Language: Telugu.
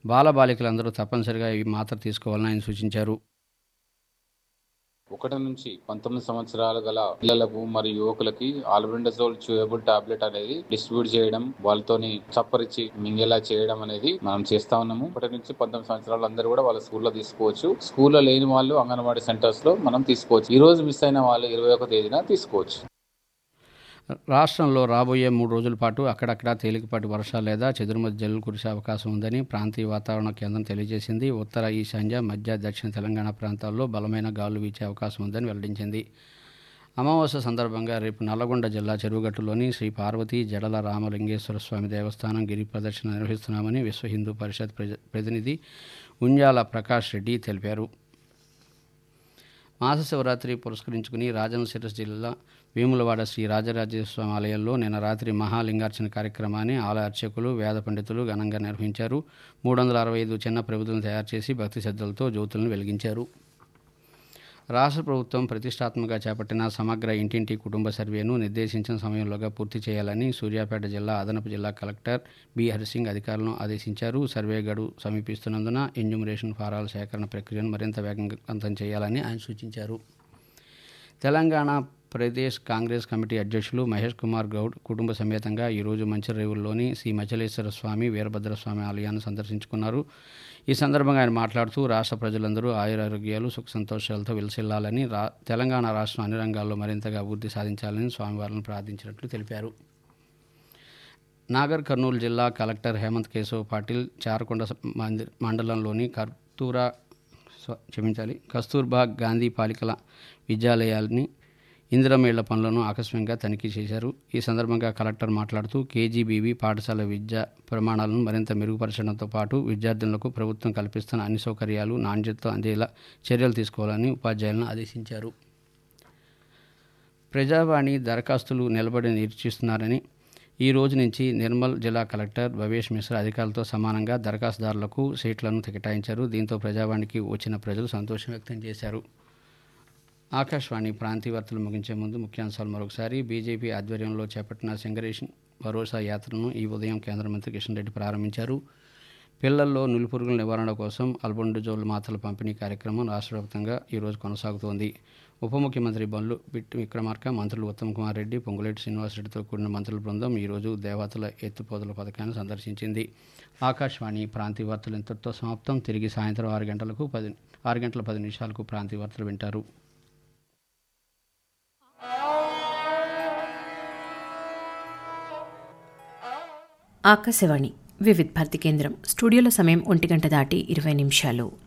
బాలబాలికలందరూ తప్పనిసరిగా ఈ మాత్ర తీసుకోవాలని ఆయన సూచించారు ఒకటి నుంచి పంతొమ్మిది సంవత్సరాలు గల పిల్లలకు మరియు యువకులకి ఆల్బెండజోల్ చూయబుల్ టాబ్లెట్ అనేది డిస్ట్రిబ్యూట్ చేయడం వాళ్ళతోని చప్పరిచి మింగేలా చేయడం అనేది మనం చేస్తా ఉన్నాము ఒకటి నుంచి పంతొమ్మిది సంవత్సరాలు అందరూ కూడా వాళ్ళ స్కూల్లో తీసుకోవచ్చు స్కూల్లో లేని వాళ్ళు అంగన్వాడీ సెంటర్స్ లో మనం తీసుకోవచ్చు ఈ రోజు మిస్ అయిన వాళ్ళు ఇరవై ఒక తేదీన తీసుకోవచ్చు రాష్ట్రంలో రాబోయే మూడు రోజుల పాటు అక్కడక్కడ తేలికపాటి వర్షాలు లేదా చెదురుమతి జల్లులు కురిసే అవకాశం ఉందని ప్రాంతీయ వాతావరణ కేంద్రం తెలియజేసింది ఉత్తర ఈశాన్య మధ్య దక్షిణ తెలంగాణ ప్రాంతాల్లో బలమైన గాలులు వీచే అవకాశం ఉందని వెల్లడించింది అమావాస్య సందర్భంగా రేపు నల్లగొండ జిల్లా చెరువుగట్టులోని శ్రీ పార్వతీ జడల రామలింగేశ్వర స్వామి దేవస్థానం గిరి ప్రదర్శన నిర్వహిస్తున్నామని విశ్వ హిందూ పరిషత్ ప్రజ- ప్రతినిధి ఉంజాల ప్రకాష్ రెడ్డి తెలిపారు మహాశివరాత్రి పురస్కరించుకుని రాజన్న సిరస్ జిల్లా వేములవాడ శ్రీ రాజరాజేశ్వర స్వామి ఆలయంలో నిన్న రాత్రి మహాలింగార్చన కార్యక్రమాన్ని ఆలయ అర్చకులు వేద పండితులు ఘనంగా నిర్వహించారు మూడు వందల అరవై ఐదు చిన్న ప్రభుత్వం తయారు చేసి భక్తి శ్రద్ధలతో జ్యోతులను వెలిగించారు రాష్ట్ర ప్రభుత్వం ప్రతిష్టాత్మకంగా చేపట్టిన సమగ్ర ఇంటింటి కుటుంబ సర్వేను నిర్దేశించిన సమయంలోగా పూర్తి చేయాలని సూర్యాపేట జిల్లా అదనపు జిల్లా కలెక్టర్ బి హరిసింగ్ అధికారులను ఆదేశించారు సర్వే గడువు సమీపిస్తున్నందున ఎన్యూమరేషన్ ఫారాల సేకరణ ప్రక్రియను మరింత వేగవంతం చేయాలని ఆయన సూచించారు తెలంగాణ ప్రదేశ్ కాంగ్రెస్ కమిటీ అధ్యక్షులు మహేష్ కుమార్ గౌడ్ కుటుంబ సమేతంగా ఈరోజు మంచిరేవుల్లోని శ్రీ మచలేశ్వర స్వామి వీరభద్రస్వామి ఆలయాన్ని సందర్శించుకున్నారు ఈ సందర్భంగా ఆయన మాట్లాడుతూ రాష్ట్ర ప్రజలందరూ ఆయురారోగ్యాలు సుఖ సంతోషాలతో విలసిల్లాలని రా తెలంగాణ రాష్ట్రం అన్ని రంగాల్లో మరింతగా అభివృద్ధి సాధించాలని స్వామివారిని ప్రార్థించినట్లు తెలిపారు నాగర్ కర్నూలు జిల్లా కలెక్టర్ హేమంత్ కేశవ్ పాటిల్ చారకొండ మంది- మండలంలోని కర్తూరా స్వ- క్షమించాలి కస్తూర్బా గాంధీ పాలికల విద్యాలయాల్ని ఇందిరమేళ్ల పనులను ఆకస్మికంగా తనిఖీ చేశారు ఈ సందర్భంగా కలెక్టర్ మాట్లాడుతూ కేజీబీవీ పాఠశాల విద్యా ప్రమాణాలను మరింత మెరుగుపరచడంతో పాటు విద్యార్థులకు ప్రభుత్వం కల్పిస్తున్న అన్ని సౌకర్యాలు నాణ్యతతో అందేలా చర్యలు తీసుకోవాలని ఉపాధ్యాయులను ఆదేశించారు ప్రజావాణి దరఖాస్తులు నిలబడి నిరీక్షిస్తున్నారని ఈ రోజు నుంచి నిర్మల్ జిల్లా కలెక్టర్ భవేష్ మిశ్రా అధికారులతో సమానంగా దరఖాస్తుదారులకు సీట్లను కేటాయించారు దీంతో ప్రజావాణికి వచ్చిన ప్రజలు సంతోషం వ్యక్తం చేశారు ఆకాశవాణి ప్రాంతీయ వార్తలు ముగించే ముందు ముఖ్యాంశాలు మరొకసారి బీజేపీ ఆధ్వర్యంలో చేపట్టిన సింగరేషన్ భరోసా యాత్రను ఈ ఉదయం కేంద్ర మంత్రి కిషన్ రెడ్డి ప్రారంభించారు పిల్లల్లో నులిపురుగుల నివారణ కోసం అల్బొండజోల్ మాత్రల పంపిణీ కార్యక్రమం రాష్ట్ర వ్యాప్తంగా ఈరోజు కొనసాగుతోంది ఉప ముఖ్యమంత్రి బండ్లు బిట్టి విక్రమార్క మంత్రులు ఉత్తమ్ కుమార్ రెడ్డి పొంగులేటి శ్రీనివాసరెడ్డితో కూడిన మంత్రుల బృందం ఈరోజు దేవతల ఎత్తుపోతల పథకాన్ని సందర్శించింది ఆకాశవాణి ప్రాంతీయ వార్తలు ఇంతటితో సమాప్తం తిరిగి సాయంత్రం ఆరు గంటలకు పది ఆరు గంటల పది నిమిషాలకు ప్రాంతీయ వార్తలు వింటారు ఆకాశవాణి వివిధ్ భారతి కేంద్రం స్టూడియోలో సమయం ఒంటి గంట దాటి ఇరవై నిమిషాలు